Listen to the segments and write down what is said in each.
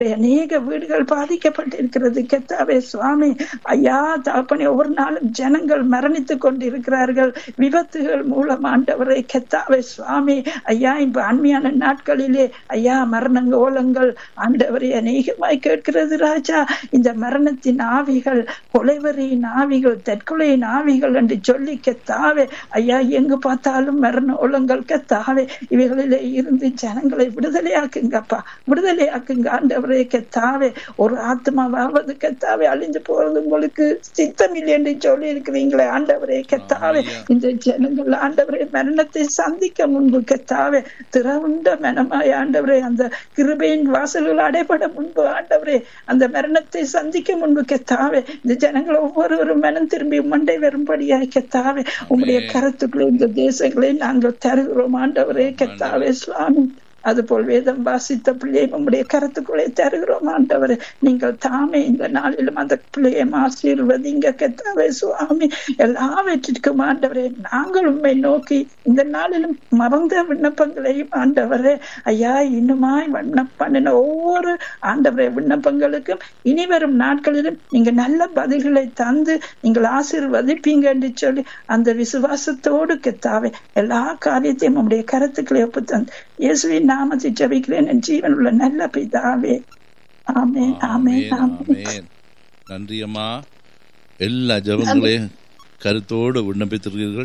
அநேக வீடுகள் பாதிக்கப்பட்டிருக்கிறது கெத்தாவே சுவாமி ஐயா தகப்பனே ஒவ்வொரு நாளும் ஜனங்கள் மரணித்துக் கொண்டிருக்கிறார்கள் விபத்துகள் மூலம் ஆண்டவரை கெத்தாவே சுவாமி ஐயா இப்ப அண்மையான நாட்களிலே ஐயா மரணங்க ஓலங்கள் ஆண்டவரை அநேகமாய் கேட்கிறது ராஜா இந்த மரணத்தின் ஆவிகள் கொலைவரியின் ஆவிகள் தற்கொலையின் ஆவிகள் என்று சொல்லி கெத்தாவே ஐயா எங்கு பார்த்தாலும் மரண ஓலங்கள் கெத்தாவே இவைகளிலே இருந்து ஜனங்களை விடுதலையாக்குங்கப்பா விடுதலையாக்குங்க ஆண்டவரே கெத்தாவே ஒரு ஆத்மாவாவது கெத்தாவே அழிஞ்சு போறது உங்களுக்கு சித்தம் இல்லை என்று சொல்லி இருக்கிறீங்களே ஆண்டவரே கெத்தாவே இந்த ஜனங்கள் ஆண்டவரே மரணத்தை சந்திக்க முன்பு கெத்தாவே திறவுண்ட மனமாய் ஆண்டவரே அந்த கிருபையின் வாசல்கள் அடைபட முன்பு ஆண்டவரே அந்த மரணத்தை சந்திக்க முன்பு கெத்தாவே இந்த ஜனங்கள் ஒவ்வொருவரும் மனம் திரும்பி மண்டை வரும்படியாய் கெத்தாவே உங்களுடைய கருத்துக்களை இந்த தேசங்களை நாங்கள் தருகிறோம் ஆண்டவரே கெத்தாவே சுவாமி அதுபோல் வேதம் வாசித்த பிள்ளையை உங்களுடைய கருத்துக்களை தருகிறோம் ஆண்டவர் நீங்கள் தாமே இந்த நாளிலும் அந்த பிள்ளையை ஆசீர்வதிங்க கெத்தாவே சுவாமி எல்லாவற்றிற்கும் ஆண்டவரே நாங்கள் உண்மை நோக்கி இந்த நாளிலும் மறந்த விண்ணப்பங்களையும் ஆண்டவரே ஐயா இன்னுமாய் விண்ணப்பண்ணின ஒவ்வொரு ஆண்டவரே விண்ணப்பங்களுக்கும் இனி வரும் நாட்களிலும் நீங்க நல்ல பதில்களை தந்து நீங்கள் ஆசீர்வதிப்பீங்க என்று சொல்லி அந்த விசுவாசத்தோடு கெத்தாவே எல்லா காரியத்தையும் உங்களுடைய கருத்துக்களை ஒப்பு தந்து இயேசுவின் நாமத்தை ஜபிக்கிறேன் என் ஜீவன் உள்ள நல்ல பிதாவே ஆமேன் ஆமேன் ஆமேன் நன்றி அம்மா எல்லா ஜபங்களையும் கருத்தோடு விண்ணப்பித்திருக்கிறீர்கள்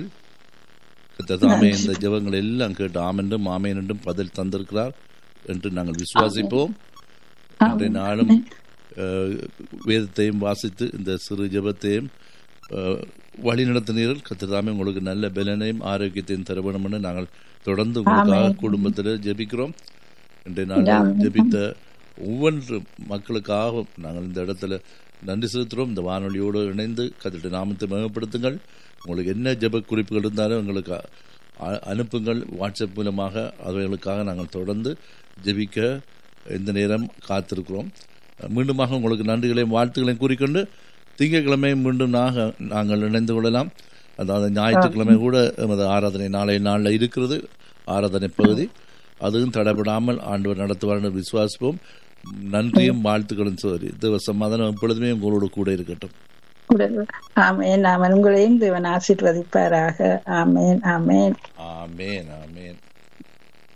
தாமே இந்த ஜபங்கள் எல்லாம் கேட்டு ஆமென்றும் ஆமேன் என்றும் பதில் தந்திருக்கிறார் என்று நாங்கள் விசுவாசிப்போம் இன்றைய நாளும் வேதத்தையும் வாசித்து இந்த சிறு ஜபத்தையும் வழி நடத்தினீர்கள் கத்திரதாமே உங்களுக்கு நல்ல பலனையும் ஆரோக்கியத்தையும் தர வேண்டும் என்று நாங்கள் தொடர்ந்து உங்களுக்காக குடும்பத்தில் ஜெபிக்கிறோம் இன்றைய நாள் ஜெபித்த ஒவ்வொன்று மக்களுக்காக நாங்கள் இந்த இடத்துல நன்றி செலுத்துகிறோம் இந்த வானொலியோடு இணைந்து கத்திட்ட நாமத்தை மேம்படுத்துங்கள் உங்களுக்கு என்ன ஜெப குறிப்புகள் இருந்தாலும் எங்களுக்கு அனுப்புங்கள் வாட்ஸ்அப் மூலமாக அவைகளுக்காக நாங்கள் தொடர்ந்து ஜெபிக்க இந்த நேரம் காத்திருக்கிறோம் மீண்டுமாக உங்களுக்கு நன்றிகளையும் வாழ்த்துக்களையும் கூறிக்கொண்டு திங்கட்கிழமை மீண்டும் நாக நாங்கள் இணைந்து கொள்ளலாம் அதாவது ஞாயிற்றுக்கிழமை கூட எமது ஆராதனை நாளைய நாளில் இருக்கிறது ஆராதனை பகுதி அதுவும் தடைபடாமல் ஆண்டவர் நடத்துவார் விசுவாசிப்போம் நன்றியும் வாழ்த்துக்களும் சோரி தேவ சமாதானம் எப்பொழுதுமே உங்களோடு கூட இருக்கட்டும் ஆமேன் ஆமேன் உங்களையும் தேவன் ஆசீர்வதிப்பாராக ஆமேன் ஆமேன் ஆமேன் ஆமேன்